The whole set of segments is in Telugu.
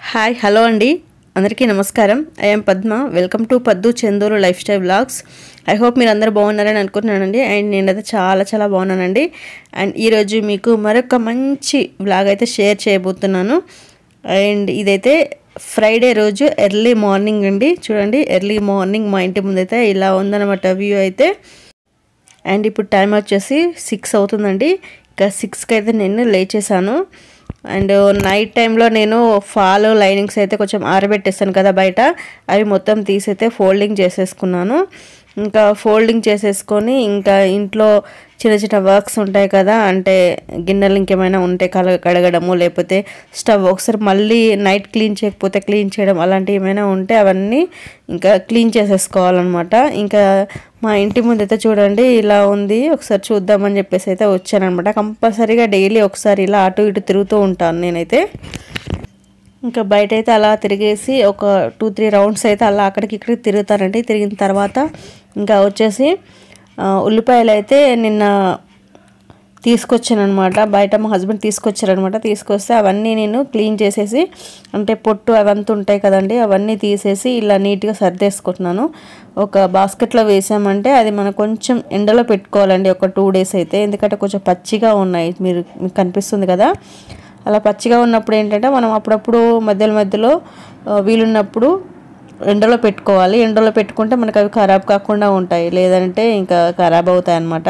హాయ్ హలో అండి అందరికీ నమస్కారం I'm Padma welcome to Paddu Chanduru lifestyle blogs I hope మీరు అందరూ బాగున్నారని అనుకుంటున్నానండి అండ్ నేనైతే చాలా చాలా బాగున్నానండి అండ్ ఈరోజు మీకు మరొక మంచి బ్లాగ్ అయితే షేర్ చేయబోతున్నాను అండ్ ఇదైతే ఫ్రైడే రోజు ఎర్లీ మార్నింగ్ అండి చూడండి ఎర్లీ మార్నింగ్ మా ఇంటి ముందైతే ఇలా ఉందన్నమాట వ్యూ అయితే అండ్ ఇప్పుడు టైం వచ్చేసి సిక్స్ అవుతుందండి ఇంకా సిక్స్కి అయితే నేను లేచేసాను అండ్ నైట్ టైంలో నేను ఫాల్ లైనింగ్స్ అయితే కొంచెం ఆరబెట్టేస్తాను కదా బయట అవి మొత్తం తీసైతే ఫోల్డింగ్ చేసేసుకున్నాను ఇంకా ఫోల్డింగ్ చేసేసుకొని ఇంకా ఇంట్లో చిన్న చిన్న వర్క్స్ ఉంటాయి కదా అంటే గిన్నెలు ఇంకేమైనా ఉంటే కల కడగడము లేకపోతే స్టవ్ ఒకసారి మళ్ళీ నైట్ క్లీన్ చేయకపోతే క్లీన్ చేయడం అలాంటివి ఏమైనా ఉంటే అవన్నీ ఇంకా క్లీన్ చేసేసుకోవాలన్నమాట ఇంకా మా ఇంటి ముందు అయితే చూడండి ఇలా ఉంది ఒకసారి చూద్దామని చెప్పేసి అయితే వచ్చానమాట కంపల్సరీగా డైలీ ఒకసారి ఇలా అటు ఇటు తిరుగుతూ ఉంటాను నేనైతే ఇంకా బయట అయితే అలా తిరిగేసి ఒక టూ త్రీ రౌండ్స్ అయితే అలా అక్కడికి ఇక్కడికి తిరుగుతానండి తిరిగిన తర్వాత ఇంకా వచ్చేసి ఆ, ఉల్లిపాయలు అయితే నిన్న తీసుకొచ్చాను అనమాట బయట మా హస్బెండ్ తీసుకొచ్చారనమాట తీసుకొస్తే అవన్నీ నేను క్లీన్ చేసేసి అంటే పొట్టు అవంతా ఉంటాయి కదండి అవన్నీ తీసేసి ఇలా నీట్గా సర్దేసుకుంటున్నాను ఒక బాస్కెట్లో వేసామంటే అది మనం కొంచెం ఎండలో పెట్టుకోవాలండి ఒక టూ డేస్ అయితే ఎందుకంటే కొంచెం పచ్చిగా ఉన్నాయి మీరు మీకు కనిపిస్తుంది కదా అలా పచ్చిగా ఉన్నప్పుడు ఏంటంటే మనం అప్పుడప్పుడు మధ్యలో మధ్యలో ఆ, వీలున్నప్పుడు ఎండలో పెట్టుకోవాలి ఎండలో పెట్టుకుంటే మనకు అవి ఖరాబ్ కాకుండా ఉంటాయి లేదంటే ఇంకా ఖరాబ్ అవుతాయి అన్నమాట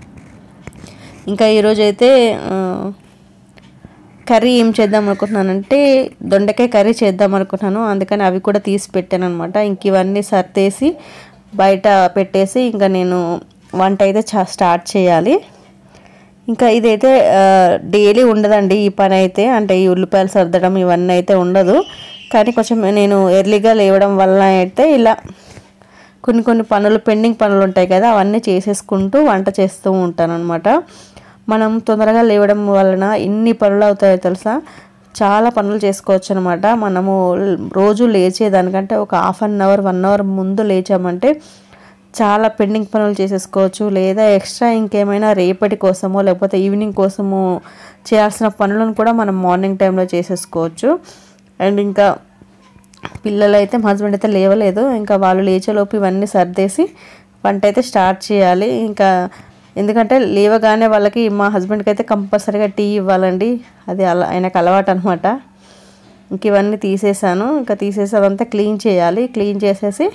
ఇంకా ఈరోజు అయితే ఆ, కర్రీ ఏం చేద్దాం అనుకుంటున్నానంటే దొండకాయ కర్రీ చేద్దాం అనుకుంటున్నాను అందుకని అవి కూడా తీసి పెట్టాను అనమాట ఇంక ఇవన్నీ సర్దేసి బయట పెట్టేసి ఇంకా నేను వంట అయితే చా- స్టార్ట్ చేయాలి ఇంకా ఇదైతే డైలీ ఉండదండి ఈ పని అయితే అంటే ఈ ఉల్లిపాయలు సర్దడం ఇవన్నీ అయితే ఉండదు కానీ కొంచెం నేను ఎర్లీగా లేవడం వల్ల అయితే ఇలా కొన్ని కొన్ని పనులు పెండింగ్ పనులు ఉంటాయి కదా అవన్నీ చేసేసుకుంటూ వంట చేస్తూ ఉంటాను అనమాట మనం తొందరగా లేవడం వలన ఎన్ని పనులు అవుతాయో తెలుసా చాలా పనులు చేసుకోవచ్చు అనమాట మనము రోజు లేచేదానికంటే ఒక half an hour one hour ముందు లేచామంటే చాలా పెండింగ్ పనులు చేసేసుకోవచ్చు లేదా ఎక్స్ట్రా ఇంకేమైనా రేపటి కోసమో లేకపోతే ఈవినింగ్ కోసమో చేయాల్సిన పనులను కూడా మనం మార్నింగ్ టైంలో చేసేసుకోవచ్చు అండ్ ఇంకా పిల్లలు అయితే మా హస్బెండ్ అయితే లేవలేదు ఇంకా వాళ్ళు లేచేలోపు ఇవన్నీ సర్దేసి వంట అయితే స్టార్ట్ చేయాలి ఇంకా ఎందుకంటే లేవగానే వాళ్ళకి మా హస్బెండ్కి అయితే కంపల్సరీగా టీ ఇవ్వాలండి అది అలా ఆయనకు అలవాటు అనమాట ఇంక ఇవన్నీ తీసేసాను ఇంకా తీసేసి అదంతా క్లీన్ చేయాలి క్లీన్ చేసేసి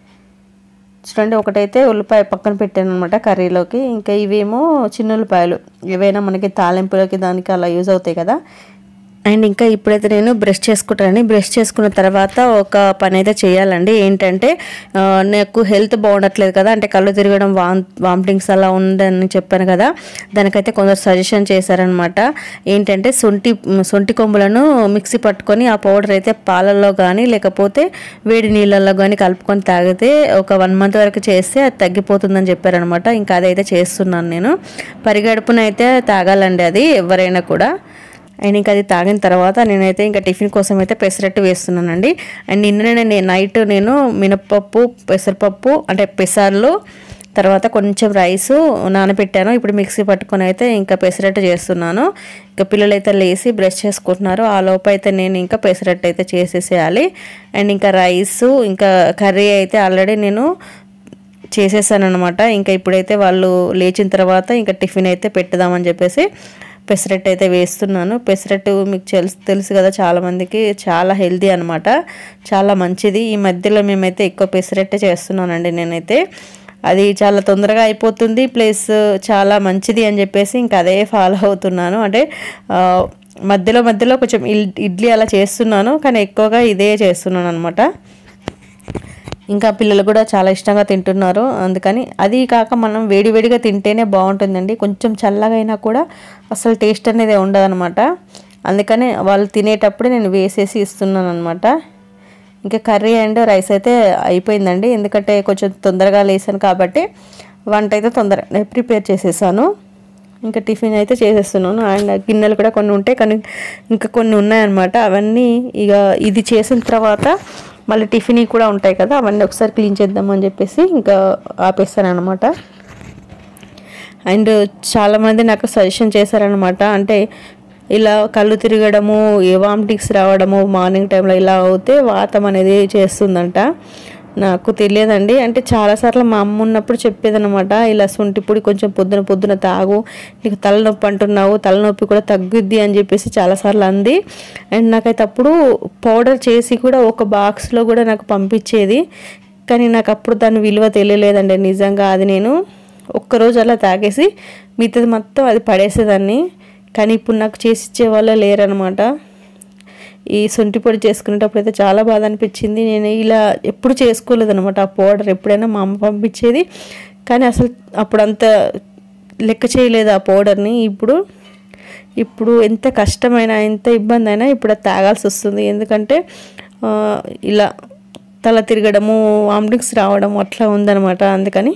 చూడండి ఒకటైతే ఉల్లిపాయ పక్కన పెట్టాను అనమాట కర్రీలోకి ఇంకా ఇవేమో చిన్న ఉల్లిపాయలు ఏవైనా మనకి తాలింపులోకి దానికి అలా యూజ్ అవుతాయి కదా అండ్ ఇంకా ఇప్పుడైతే నేను బ్రష్ చేసుకుంటానండి బ్రష్ చేసుకున్న తర్వాత ఒక పని అయితే చేయాలండి ఏంటంటే ఆ, నాకు హెల్త్ బాగుండట్లేదు కదా అంటే కళ్ళు తిరగడం వామ్ వామిటింగ్స్ అలా ఉందని చెప్పాను కదా దానికైతే కొందరు సజెషన్ చేశారనమాట ఏంటంటే సొంటి సొంటి కొమ్ములను మిక్సీ పట్టుకొని ఆ పౌడర్ అయితే పాలల్లో కానీ లేకపోతే వేడి నీళ్ళల్లో కానీ కలుపుకొని తాగితే ఒక వన్ మంత్ వరకు చేస్తే అది తగ్గిపోతుందని చెప్పారనమాట ఇంకా అదైతే చేస్తున్నాను నేను పరిగడుపున అయితే తాగాలండి అది ఎవరైనా కూడా అండ్ ఇంకా అది తాగిన తర్వాత నేనైతే ఇంకా టిఫిన్ కోసం అయితే పెసరట్టు వేస్తున్నానండి అండ్ నిన్ననే నేను నైట్ నేను మినప్పప్పు పెసరపప్పు అంటే పెసర్లు తర్వాత కొంచెం రైస్ నానబెట్టాను ఇప్పుడు మిక్సీ పట్టుకొని అయితే ఇంకా పెసరట్టు చేస్తున్నాను ఇంకా పిల్లలు అయితే లేచి బ్రష్ చేసుకుంటున్నారు ఆ లోపు అయితే నేను ఇంకా పెసరట్టు అయితే చేసేసేయాలి అండ్ ఇంకా రైస్ ఇంకా కర్రీ అయితే ఆల్రెడీ నేను చేసేసాను అనమాట ఇంకా ఇప్పుడైతే వాళ్ళు లేచిన తర్వాత ఇంకా టిఫిన్ అయితే పెట్టుదామని చెప్పేసి పెసరట్టు అయితే వేస్తున్నాను పెసరట్టు మీకు తెలుసు తెలుసు కదా చాలామందికి చాలా హెల్దీ అనమాట చాలా మంచిది ఈ మధ్యలో మేమైతే ఎక్కువ పెసరట్టే చేస్తున్నానండి నేనైతే అది చాలా తొందరగా అయిపోతుంది ప్లస్ చాలా మంచిది అని చెప్పేసి ఇంకా అదే ఫాలో అవుతున్నాను అంటే ఆ, మధ్యలో మధ్యలో కొంచెం ఇల్- ఇడ్లీ అలా చేస్తున్నాను కానీ ఎక్కువగా ఇదే చేస్తున్నాను అనమాట ఇంకా పిల్లలు కూడా చాలా ఇష్టంగా తింటున్నారు అందుకని అది కాక మనం వేడివేడిగా తింటేనే బాగుంటుందండి కొంచెం చల్లగా అయినా కూడా అసలు టేస్ట్ అనేది ఉండదన్నమాట అందుకని వాళ్ళు తినేటప్పుడే నేను వేసేసి ఇస్తున్నాను అనమాట ఇంకా కర్రీ అండ్ రైస్ అయితే అయిపోయిందండి ఎందుకంటే కొంచెం తొందరగా లేసాను కాబట్టి వంట అయితే తొందరగా ప్రిపేర్ చేసేసాను ఇంకా టిఫిన్ అయితే చేసేస్తున్నాను అండ్ గిన్నెలు కూడా కొన్ని ఉంటాయి కానీ ఇంకా కొన్ని ఉన్నాయన్నమాట అవన్నీ ఇక ఇది చేసిన తర్వాత మళ్ళీ టిఫిన్ కూడా ఉంటాయి కదా అవన్నీ ఒకసారి క్లీన్ చేద్దామని చెప్పేసి ఇంకా ఆపేస్తాను అనమాట అండ్ చాలామంది నాకు సజెషన్ చేశారనమాట అంటే ఇలా కళ్ళు తిరగడము వామిటింగ్స్ రావడము మార్నింగ్ టైంలో ఇలా అవుతే వాతం అనేది చేస్తుందంట నాకు తెలియదండి అంటే చాలాసార్లు మా అమ్మ ఉన్నప్పుడు చెప్పేదనమాట ఇలా శొంఠి పొడి కొంచెం పొద్దున పొద్దున తాగు నీకు తలనొప్పి అంటున్నావు తలనొప్పి కూడా తగ్గుద్ది అని చెప్పేసి చాలాసార్లు అంది అండ్ నాకైతే అప్పుడు పౌడర్ చేసి కూడా ఒక బాక్స్లో కూడా నాకు పంపించేది కానీ నాకు అప్పుడు దాని విలువ తెలియలేదండి నిజంగా అది నేను ఒక్కరోజు అలా తాగేసి మిగతాది మొత్తం అది పడేసేదాన్ని కానీ ఇప్పుడు నాకు చేసి ఇచ్చే వాళ్ళే లేరనమాట ఈ శొంఠి పొడి చేసుకునేటప్పుడు అయితే చాలా బాధ అనిపించింది నేను ఇలా ఎప్పుడు చేసుకోలేదు అనమాట ఆ పౌడర్ ఎప్పుడైనా మా అమ్మ పంపించేది కానీ అసలు అప్పుడు అంత లెక్క చేయలేదు ఆ పౌడర్ని ఇప్పుడు ఇప్పుడు ఎంత కష్టమైనా ఎంత ఇబ్బంది అయినా ఇప్పుడు అది తాగాల్సి వస్తుంది ఎందుకంటే ఆ, ఇలా తల తిరగడము వామిటింగ్స్ రావడం అట్లా ఉందన్నమాట అందుకని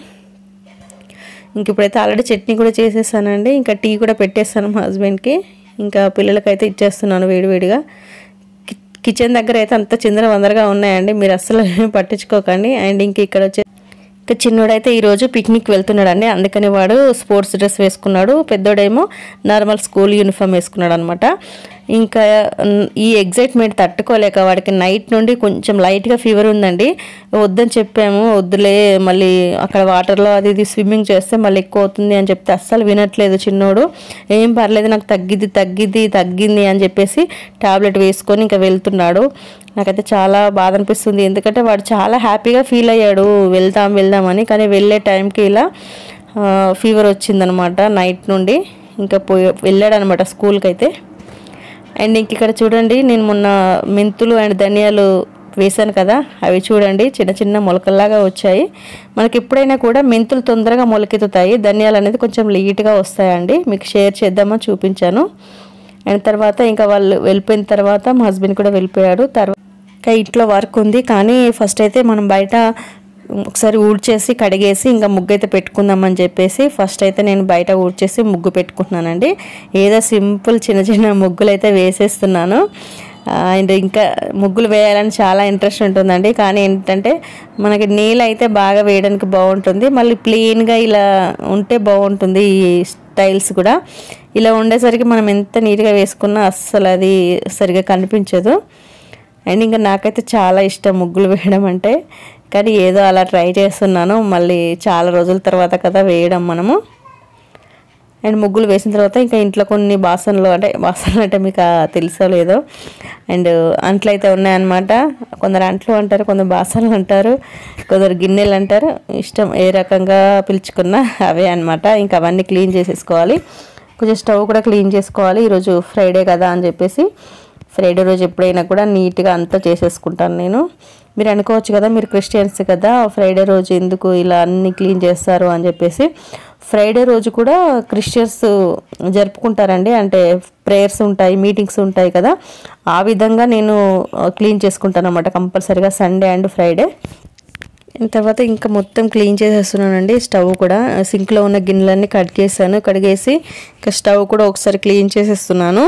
ఇంక ఇప్పుడైతే ఆల్రెడీ చట్నీ కూడా చేసేసానండి ఇంకా టీ కూడా పెట్టేస్తాను మా హస్బెండ్కి ఇంకా పిల్లలకైతే ఇచ్చేస్తున్నాను వేడివేడిగా కి- కిచెన్ దగ్గర అయితే అంత చిందర వందరగా ఉన్నాయండి మీరు అస్సలు ఏమీ పట్టించుకోకండి అండ్ ఇంక ఇక్కడ వచ్చే ఇంకా చిన్నోడైతే ఈరోజు పిక్నిక్ వెళ్తున్నాడండి అందుకని వాడు స్పోర్ట్స్ డ్రెస్ వేసుకున్నాడు పెద్దోడేమో నార్మల్ స్కూల్ యూనిఫామ్ వేసుకున్నాడు అనమాట ఇంకా మ్, ఈ ఎగ్జైట్మెంట్ తట్టుకోలేక వాడికి నైట్ నుండి కొంచెం లైట్గా ఫీవర్ ఉందండి వద్దని చెప్పాము వద్దులే మళ్ళీ అక్కడ వాటర్లో అది ఇది స్విమ్మింగ్ చేస్తే మళ్ళీ ఎక్కువ అవుతుంది అని చెప్తే అస్సలు వినట్లేదు చిన్నోడు ఏం పర్లేదు నాకు తగ్గిద్ది తగ్గిద్ది తగ్గింది అని చెప్పేసి టాబ్లెట్ వేసుకొని ఇంకా వెళ్తున్నాడు నాకైతే చాలా బాధ అనిపిస్తుంది ఎందుకంటే వాడు చాలా హ్యాపీగా ఫీల్ అయ్యాడు వెళ్దాం వెళ్దామని కానీ వెళ్ళే టైంకి ఇలా ఫీవర్ వచ్చిందనమాట నైట్ నుండి ఇంకా పోయి వెళ్ళాడు అనమాట స్కూల్కి అయితే అండ్ ఇంక ఇక్కడ చూడండి నేను మొన్న మెంతులు అండ్ ధనియాలు వేశాను కదా అవి చూడండి చిన్న చిన్న మొలకల్లాగా వచ్చాయి మనకి ఎప్పుడైనా కూడా మెంతులు తొందరగా మొలకెత్తుతాయి ధనియాలు అనేది కొంచెం లేట్గా వస్తాయండి మీకు షేర్ చేద్దామని చూపించాను అండ్ తర్వాత ఇంకా వాళ్ళు వెళ్ళిపోయిన తర్వాత మా హస్బెండ్ కూడా వెళ్ళిపోయాడు తర్వాత ఇంకా ఇంట్లో వర్క్ ఉంది కానీ ఫస్ట్ అయితే మనం బయట ఒకసారి ఊడ్చేసి కడిగేసి ఇంకా ముగ్గు అయితే పెట్టుకుందామని చెప్పేసి ఫస్ట్ అయితే నేను బయట ఊడ్చేసి ముగ్గు పెట్టుకుంటున్నానండి ఏదో సింపుల్ చిన్న చిన్న ముగ్గులు అయితే వేసేస్తున్నాను అండ్ ఇంకా ముగ్గులు వేయాలని చాలా ఇంట్రెస్ట్ ఉంటుందండి కానీ ఏంటంటే మనకి నీళ్ళు అయితే బాగా వేయడానికి బాగుంటుంది మళ్ళీ ప్లెయిన్గా ఇలా ఉంటే బాగుంటుంది ఈ స్టైల్స్ కూడా ఇలా ఉండేసరికి మనం ఎంత నీట్గా వేసుకున్నా అస్సలు అది సరిగా కనిపించదు అండ్ ఇంకా నాకైతే చాలా ఇష్టం ముగ్గులు వేయడం అంటే కానీ ఏదో అలా ట్రై చేస్తున్నాను మళ్ళీ చాలా రోజుల తర్వాత కదా వేయడం మనము అండ్ ముగ్గులు వేసిన తర్వాత ఇంకా ఇంట్లో కొన్ని బాసనలు అంటే బాసనలు అంటే మీకు ఆ తెలుసో లేదో అండ్ అంట్లు అయితే ఉన్నాయన్నమాట కొందరు అంట్లు అంటారు కొందరు బాసనలు అంటారు కొందరు గిన్నెలు అంటారు ఇష్టం ఏ రకంగా పిలుచుకున్నా అవే అన్నమాట ఇంకా అవన్నీ క్లీన్ చేసేసుకోవాలి కొంచెం స్టవ్ కూడా క్లీన్ చేసుకోవాలి ఈరోజు ఫ్రైడే కదా అని చెప్పేసి ఫ్రైడే రోజు ఎప్పుడైనా కూడా నీట్గా అంతా చేసేసుకుంటాను నేను మీరు అనుకోవచ్చు కదా మీరు క్రిస్టియన్స్ కదా ఫ్రైడే రోజు ఎందుకు ఇలా అన్ని క్లీన్ చేస్తారు అని చెప్పేసి ఫ్రైడే రోజు కూడా క్రిస్టియన్స్ జరుపుకుంటారండి అంటే ప్రేయర్స్ ఉంటాయి మీటింగ్స్ ఉంటాయి కదా ఆ విధంగా నేను క్లీన్ చేసుకుంటాను అనమాట కంపల్సరీగా సండే అండ్ ఫ్రైడే తర్వాత ఇంకా మొత్తం క్లీన్ చేసేస్తున్నానండి స్టవ్ కూడా సింక్లో ఉన్న గిన్నెలన్నీ కట్ చేశాను కడిగేసి ఇంకా స్టవ్ కూడా ఒకసారి క్లీన్ చేసేస్తున్నాను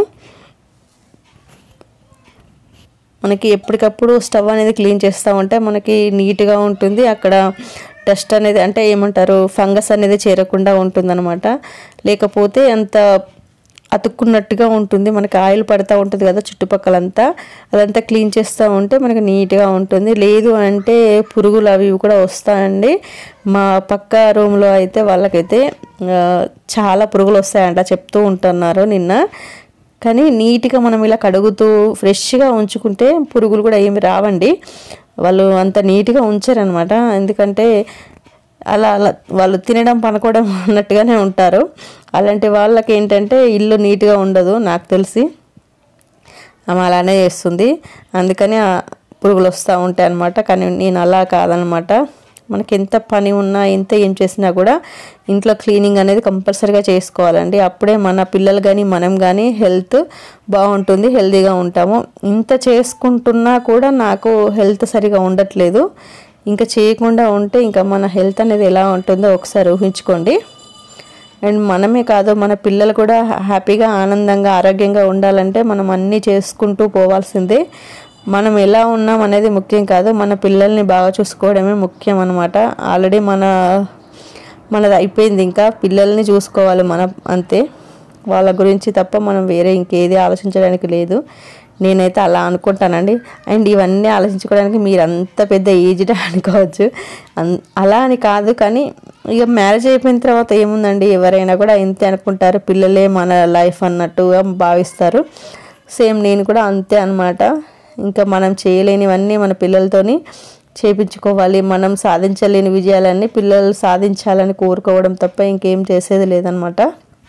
మనకి ఎప్పటికప్పుడు స్టవ్ అనేది క్లీన్ చేస్తూ ఉంటే మనకి నీట్గా ఉంటుంది అక్కడ డస్ట్ అనేది అంటే ఏమంటారు ఫంగస్ అనేది చేరకుండా ఉంటుందన్నమాట లేకపోతే అంత అతుక్కున్నట్టుగా ఉంటుంది మనకి ఆయిల్ పడుతూ ఉంటుంది కదా చుట్టుపక్కలంతా అదంతా క్లీన్ చేస్తూ ఉంటే మనకి నీట్గా ఉంటుంది లేదు అంటే పురుగులు అవి ఇవి కూడా వస్తాయండి మా పక్క రూమ్లో అయితే వాళ్ళకైతే ఆ, చాలా పురుగులు వస్తాయంట చెప్తూ ఉంటున్నారు నిన్న కానీ నీట్గా మనం ఇలా కడుగుతూ ఫ్రెష్గా ఉంచుకుంటే పురుగులు కూడా ఏమి రావండి వాళ్ళు అంత నీట్గా ఉంచారనమాట ఎందుకంటే అలా అలా వాళ్ళు తినడం పనుకోవడం అన్నట్టుగానే ఉంటారు అలాంటి వాళ్ళకి ఏంటంటే ఇల్లు నీట్గా ఉండదు నాకు తెలిసి ఆమె అలానే చేస్తుంది అందుకని ఆ పురుగులు వస్తూ ఉంటాయి అనమాట కానీ నేను అలా కాదనమాట మనకి ఎంత పని ఉన్నా ఎంత ఏం చేసినా కూడా ఇంట్లో క్లీనింగ్ అనేది కంపల్సరీగా చేసుకోవాలండి అప్పుడే మన పిల్లలు కానీ మనం కానీ హెల్త్ బాగుంటుంది హెల్తీగా ఉంటాము ఇంత చేసుకుంటున్నా కూడా నాకు హెల్త్ సరిగా ఉండట్లేదు ఇంకా చేయకుండా ఉంటే ఇంకా మన హెల్త్ అనేది ఎలా ఉంటుందో ఒకసారి ఊహించుకోండి అండ్ మనమే కాదు మన పిల్లలు కూడా హ్యాపీగా ఆనందంగా ఆరోగ్యంగా ఉండాలంటే మనం అన్నీ చేసుకుంటూ పోవాల్సిందే మనం ఎలా ఉన్నాం అనేది ముఖ్యం కాదు మన పిల్లల్ని బాగా చూసుకోవడమే ముఖ్యం అనమాట ఆల్రెడీ మన మనది అయిపోయింది ఇంకా పిల్లల్ని చూసుకోవాలి మన అంతే వాళ్ళ గురించి తప్ప మనం వేరే ఇంకేది ఆలోచించడానికి లేదు నేనైతే అలా అనుకుంటానండి అండ్ ఇవన్నీ ఆలోచించుకోవడానికి మీరు అంత పెద్ద ఏజ్డ్ అనుకోవచ్చు అన్- అలా అని కాదు కానీ ఇక మ్యారేజ్ అయిపోయిన తర్వాత ఏముందండి ఎవరైనా కూడా ఇంతే అనుకుంటారు పిల్లలే మన లైఫ్ అన్నట్టుగా భావిస్తారు సేమ్ నేను కూడా అంతే అనమాట ఇంకా మనం చేయలేనివన్నీ మన పిల్లలతోని చేపించుకోవాలి మనం సాధించలేని విజయాలన్నీ పిల్లలు సాధించాలని కోరుకోవడం తప్ప ఇంకేం చేసేది లేదనమాట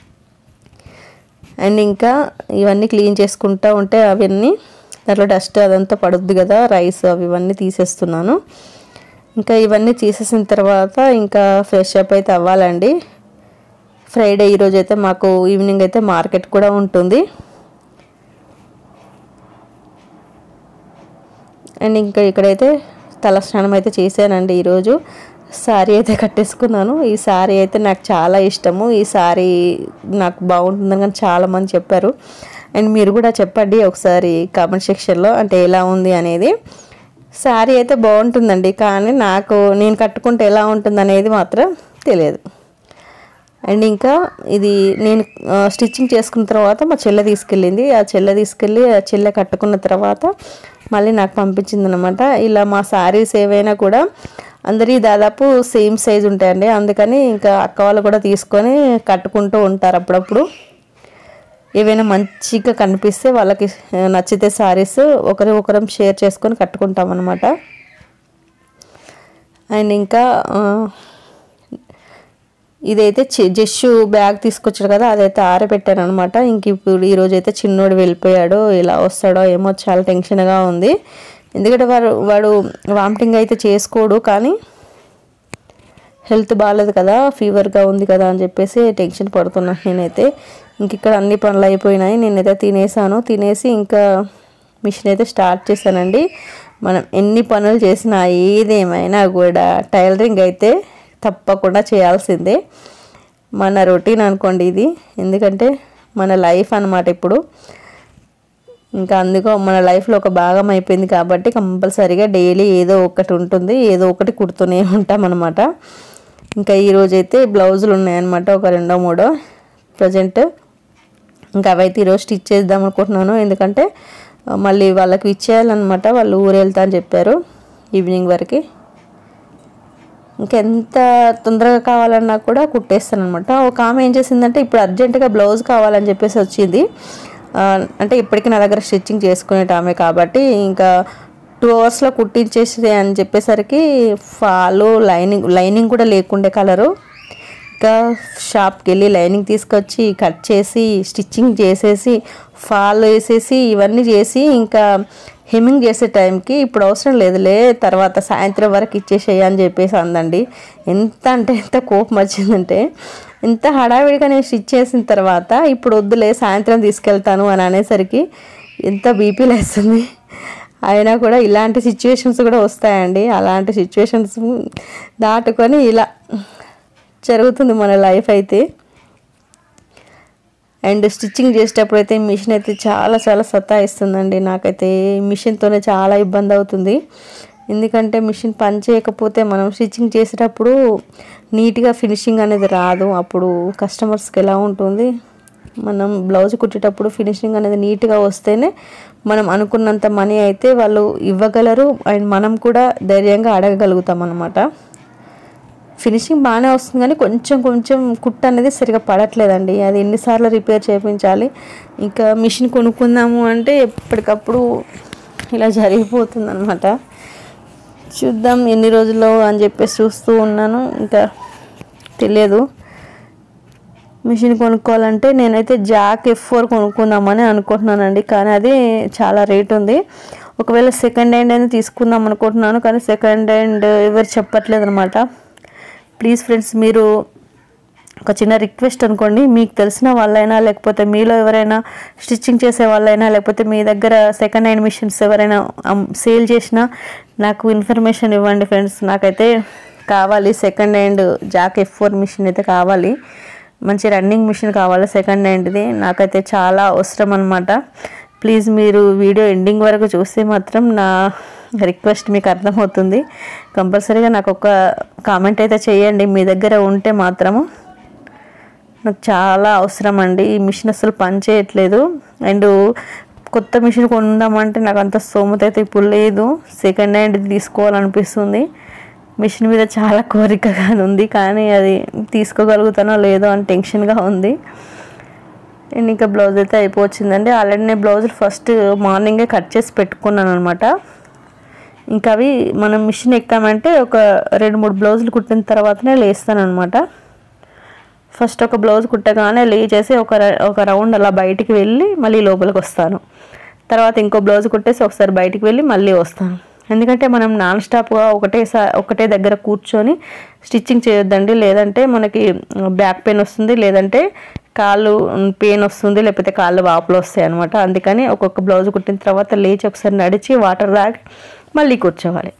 అండ్ ఇంకా ఇవన్నీ క్లీన్ చేసుకుంటూ ఉంటే అవన్నీ దాంట్లో డస్ట్ అదంతా పడుద్ది కదా రైస్ అవి ఇవన్నీ తీసేస్తున్నాను ఇంకా ఇవన్నీ తీసేసిన తర్వాత ఇంకా ఫ్రెష్ అప్ అయితే అవ్వాలండి ఫ్రైడే ఈరోజు అయితే మాకు ఈవినింగ్ అయితే మార్కెట్ కూడా ఉంటుంది అండ్ ఇంకా ఇక్కడైతే తలస్నానం అయితే చేశానండి ఈరోజు శారీ అయితే కట్టేసుకున్నాను ఈ శారీ అయితే నాకు చాలా ఇష్టము ఈ శారీ నాకు బాగుంటుందని కానీ చాలామంది చెప్పారు అండ్ మీరు కూడా చెప్పండి ఒకసారి కామెంట్ సెక్షన్లో అంటే ఎలా ఉంది అనేది శారీ అయితే బాగుంటుందండి కానీ నాకు నేను కట్టుకుంటే ఎలా ఉంటుంది అనేది మాత్రం తెలియదు అండ్ ఇంకా ఇది నేను ఆ, స్టిచ్చింగ్ చేసుకున్న తర్వాత మా చెల్లె తీసుకెళ్ళింది ఆ చెల్లె తీసుకెళ్ళి ఆ చెల్లె కట్టుకున్న తర్వాత మళ్ళీ నాకు పంపించింది అనమాట ఇలా మా శారీస్ ఏవైనా కూడా అందరి దాదాపు సేమ్ సైజ్ ఉంటాయండి అందుకని ఇంకా అక్క వాళ్ళు కూడా తీసుకొని కట్టుకుంటూ ఉంటారు అప్పుడప్పుడు ఏవైనా మంచిగా కనిపిస్తే వాళ్ళకి ఆ, నచ్చితే శారీస్ ఒకరి ఒకరం షేర్ చేసుకొని కట్టుకుంటాం అనమాట అండ్ ఇంకా ఆ, ఇదైతే చి- జస్సు బ్యాగ్ తీసుకొచ్చాడు కదా అదైతే ఆరబెట్టాను అనమాట ఇంక ఇప్పుడు ఈరోజు అయితే చిన్నోడు వెళ్ళిపోయాడు ఎలా వస్తాడో ఏమో చాలా టెన్షన్గా ఉంది ఎందుకంటే వాడు వాడు వామిటింగ్ అయితే చేసుకోడు కానీ హెల్త్ బాగాలేదు కదా ఫీవర్గా ఉంది కదా అని చెప్పేసి టెన్షన్ పడుతున్నాను నేనైతే ఇంక ఇక్కడ అన్ని పనులు అయిపోయినాయి నేనైతే తినేసాను తినేసి ఇంకా మిషన్ అయితే స్టార్ట్ చేశానండి మనం ఎన్ని పనులు చేసినా ఏదేమైనా కూడా టైలరింగ్ అయితే తప్పకుండా చేయాల్సిందే మన రొటీన్ అనుకోండి ఇది ఎందుకంటే మన లైఫ్ అన్నమాట ఇప్పుడు ఇంకా అందుకో మన లైఫ్లో ఒక భాగం అయిపోయింది కాబట్టి కంపల్సరీగా డైలీ ఏదో ఒకటి ఉంటుంది ఏదో ఒకటి కుడుతూనే ఉంటాం అనమాట ఇంకా ఈరోజు అయితే బ్లౌజులు ఉన్నాయన్నమాట ఒక రెండో మూడో ప్రజెంట్ ఇంకా అవైతే ఈరోజు స్టిచ్ చేద్దాం అనుకుంటున్నాను ఎందుకంటే ఆ, మళ్ళీ వాళ్ళకి ఇచ్చేయాలన్నమాట వాళ్ళు ఊరు వెళ్తా అని చెప్పారు ఈవినింగ్ వరకు ఇంకెంత తొందరగా కావాలన్నా కూడా కుట్టేస్తాను అనమాట ఒక ఆమె ఏం చేసిందంటే ఇప్పుడు అర్జెంటుగా బ్లౌజ్ కావాలని చెప్పేసి వచ్చింది ఆ, అంటే ఇప్పటికీ నా దగ్గర స్టిచ్చింగ్ చేసుకునేట ఆమె కాబట్టి ఇంకా టూ అవర్స్లో కుట్టించేసి అని చెప్పేసరికి ఫాలు లైనింగ్ లైనింగ్ కూడా లేకుండే కలరు ఇంకా షాప్కి వెళ్ళి లైనింగ్ తీసుకొచ్చి కట్ చేసి స్టిచ్చింగ్ చేసేసి ఫాల్ వేసేసి ఇవన్నీ చేసి ఇంకా హెమ్మింగ్ చేసే టైంకి ఇప్పుడు అవసరం లేదులే తర్వాత సాయంత్రం వరకు ఇచ్చేసేయ అని చెప్పేసి అందండి ఎంత అంటే ఎంత కోపం వచ్చిందంటే ఎంత హడావిడిగా నేను స్టిచ్ చేసిన తర్వాత ఇప్పుడు వద్దులే సాయంత్రం తీసుకెళ్తాను అని అనేసరికి ఎంత బీపీ లేస్తుంది అయినా కూడా ఇలాంటి సిచ్యువేషన్స్ కూడా వస్తాయండి అలాంటి సిచ్యువేషన్స్ దాటుకొని ఇలా జరుగుతుంది మన లైఫ్ అయితే అండ్ స్టిచ్చింగ్ చేసేటప్పుడు అయితే మిషన్ అయితే చాలా చాలా సతాయిస్తుందండి నాకైతే ఈ మిషన్తోనే చాలా ఇబ్బంది అవుతుంది ఎందుకంటే మిషన్ పని చేయకపోతే మనం స్టిచ్చింగ్ చేసేటప్పుడు నీట్గా ఫినిషింగ్ అనేది రాదు అప్పుడు కస్టమర్స్కి ఎలా ఉంటుంది మనం బ్లౌజ్ కుట్టేటప్పుడు ఫినిషింగ్ అనేది నీట్గా వస్తేనే మనం అనుకున్నంత మనీ అయితే వాళ్ళు ఇవ్వగలరు అండ్ మనం కూడా ధైర్యంగా అడగగలుగుతాం అన్నమాట ఫినిషింగ్ బాగానే వస్తుంది కానీ కొంచెం కొంచెం కుట్ట అనేది సరిగా పడట్లేదండి అది ఎన్నిసార్లు రిపేర్ చేయించాలి ఇంకా మిషన్ కొనుక్కుందాము అంటే ఎప్పటికప్పుడు ఇలా జరిగిపోతుంది అనమాట చూద్దాం ఎన్ని రోజుల్లో అని చెప్పేసి చూస్తూ ఉన్నాను ఇంకా తెలియదు మిషన్ కొనుక్కోవాలంటే నేనైతే జాక్ ఎఫ్ ఫోర్ కొనుక్కుందామని అనుకుంటున్నానండి కానీ అది చాలా రేట్ ఉంది ఒకవేళ సెకండ్ హ్యాండ్ అయినా తీసుకుందాం అనుకుంటున్నాను కానీ సెకండ్ హ్యాండ్ ఎవరు చెప్పట్లేదు అనమాట ప్లీజ్ ఫ్రెండ్స్ మీరు ఒక చిన్న రిక్వెస్ట్ అనుకోండి మీకు తెలిసిన వాళ్ళైనా లేకపోతే మీలో ఎవరైనా స్టిచ్చింగ్ చేసే వాళ్ళైనా లేకపోతే మీ దగ్గర సెకండ్ హ్యాండ్ మిషన్స్ ఎవరైనా సేల్ చేసినా నాకు ఇన్ఫర్మేషన్ ఇవ్వండి ఫ్రెండ్స్ నాకైతే కావాలి second hand Jack F four machine అయితే కావాలి మంచి రన్నింగ్ మిషన్ కావాలి సెకండ్ హ్యాండ్ది నాకైతే చాలా అవసరం అనమాట ప్లీజ్ మీరు వీడియో ఎండింగ్ వరకు చూస్తే మాత్రం నా రిక్వెస్ట్ మీకు అర్థమవుతుంది కంపల్సరీగా నాకు ఒక కామెంట్ అయితే చేయండి మీ దగ్గర ఉంటే మాత్రము నాకు చాలా అవసరం అండి ఈ మిషన్ అసలు పని చేయట్లేదు అండ్ కొత్త మిషన్ కొందామంటే నాకు అంత స్తోమత అయితే ఇప్పుడు లేదు సెకండ్ హ్యాండ్ తీసుకోవాలనిపిస్తుంది మిషన్ మీద చాలా కోరికగా ఉంది కానీ అది తీసుకోగలుగుతానో లేదో అని టెన్షన్గా ఉంది అండ్ ఇంకా బ్లౌజ్ అయితే అయిపోవచ్చిందండి ఆల్రెడీ నేను బ్లౌజులు ఫస్ట్ మార్నింగే కట్ చేసి పెట్టుకున్నాను అనమాట ఇంకా అవి మనం మిషన్ ఎక్కామంటే ఒక రెండు మూడు బ్లౌజులు కుట్టిన తర్వాతనే లేస్తాను అనమాట ఫస్ట్ ఒక బ్లౌజ్ కుట్టగానే లేచేసి ఒక ర- ఒక రౌండ్ అలా బయటికి వెళ్ళి మళ్ళీ లోపలికి వస్తాను తర్వాత ఇంకో బ్లౌజ్ కుట్టేసి ఒకసారి బయటికి వెళ్ళి మళ్ళీ వస్తాను ఎందుకంటే మనం నాన్ స్టాప్గా ఒకటే సా- ఒకటే దగ్గర కూర్చొని స్టిచ్చింగ్ చేయొద్దండి లేదంటే మనకి బ్యాక్ పెయిన్ వస్తుంది లేదంటే కాళ్ళు పెయిన్ వస్తుంది లేకపోతే కాళ్ళు వాపులు వస్తాయి అనమాట అందుకని ఒక్కొక్క బ్లౌజ్ కుట్టిన తర్వాత లేచి ఒకసారి నడిచి వాటర్ తాగి మళ్ళీ కూర్చోవాలి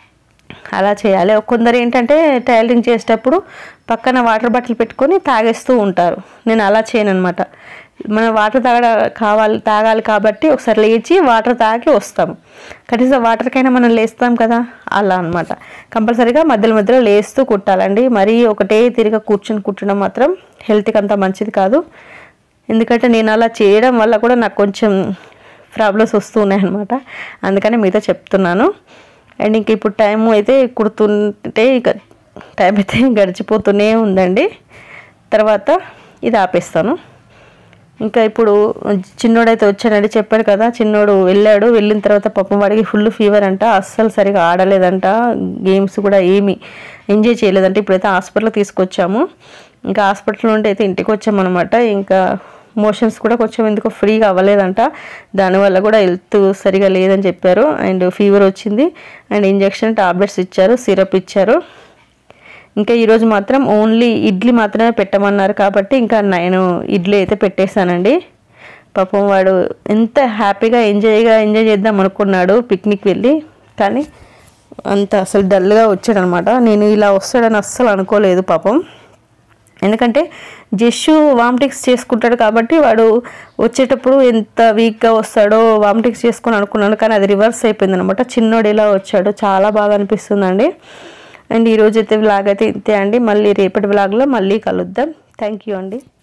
అలా చేయాలి కొందరు ఏంటంటే టైలరింగ్ చేసేటప్పుడు పక్కన వాటర్ బాటిల్ పెట్టుకొని తాగేస్తూ ఉంటారు నేను అలా చేయను అనమాట మనం వాటర్ తాగ కావాలి తాగాలి కాబట్టి ఒకసారి లేచి వాటర్ తాగి వస్తాం కనీసం వాటర్కైనా మనం లేస్తాం కదా అలా అనమాట కంపల్సరీగా మధ్యలో మధ్యలో లేస్తూ కుట్టాలండి మరీ ఒకటే తిరిగా కూర్చొని కుట్టడం మాత్రం హెల్త్కి అంత మంచిది కాదు ఎందుకంటే నేను అలా చేయడం వల్ల కూడా నాకు కొంచెం ప్రాబ్లమ్స్ వస్తూ ఉన్నాయన్నమాట అందుకని మీతో చెప్తున్నాను అండ్ ఇంక ఇప్పుడు టైం అయితే కుడుతుంటే ఇక టైం అయితే గడిచిపోతూనే ఉందండి తర్వాత ఇది ఆపేస్తాను ఇంకా ఇప్పుడు చిన్నోడైతే వచ్చాడండి చెప్పాడు కదా చిన్నోడు వెళ్ళాడు వెళ్ళిన తర్వాత పాపం వాడికి ఫుల్ ఫీవర్ అంట అస్సలు సరిగా ఆడలేదంట గేమ్స్ కూడా ఏమీ ఎంజాయ్ చేయలేదంట ఇప్పుడైతే హాస్పిటల్ తీసుకొచ్చాము ఇంకా హాస్పిటల్ నుండి అయితే ఇంటికి వచ్చామన్నమాట ఇంకా మోషన్స్ కూడా కొంచెం ఎందుకో ఫ్రీగా అవ్వలేదంట దానివల్ల కూడా హెల్త్ సరిగా లేదని చెప్పారు అండ్ ఫీవర్ వచ్చింది అండ్ ఇంజెక్షన్ టాబ్లెట్స్ ఇచ్చారు సిరప్ ఇచ్చారు ఇంకా ఈరోజు మాత్రం ఓన్లీ ఇడ్లీ మాత్రమే పెట్టమన్నారు కాబట్టి ఇంకా నేను ఇడ్లీ అయితే పెట్టేశానండి పాపం వాడు ఎంత హ్యాపీగా ఎంజాయ్గా ఎంజాయ్ చేద్దాం అనుకున్నాడు పిక్నిక్ వెళ్ళి కానీ అంత అసలు డల్గా వచ్చాడనమాట నేను ఇలా వస్తాడని అస్సలు అనుకోలేదు పాపం ఎందుకంటే జస్సు వామిటిక్స్ చేసుకుంటాడు కాబట్టి వాడు వచ్చేటప్పుడు ఎంత వీక్గా వస్తాడో వామిటిక్స్ చేసుకొని అనుకున్నాను కానీ అది రివర్స్ అయిపోయింది అనమాట చిన్నోడు ఇలా వచ్చాడు చాలా బాగా అనిపిస్తుందండి అండ్ ఈరోజు అయితే వ్లాగ్ అయితే ఇంతే అండి మళ్ళీ రేపటి వ్లాగ్లో మళ్ళీ కలుద్దాం థ్యాంక్ యూ అండి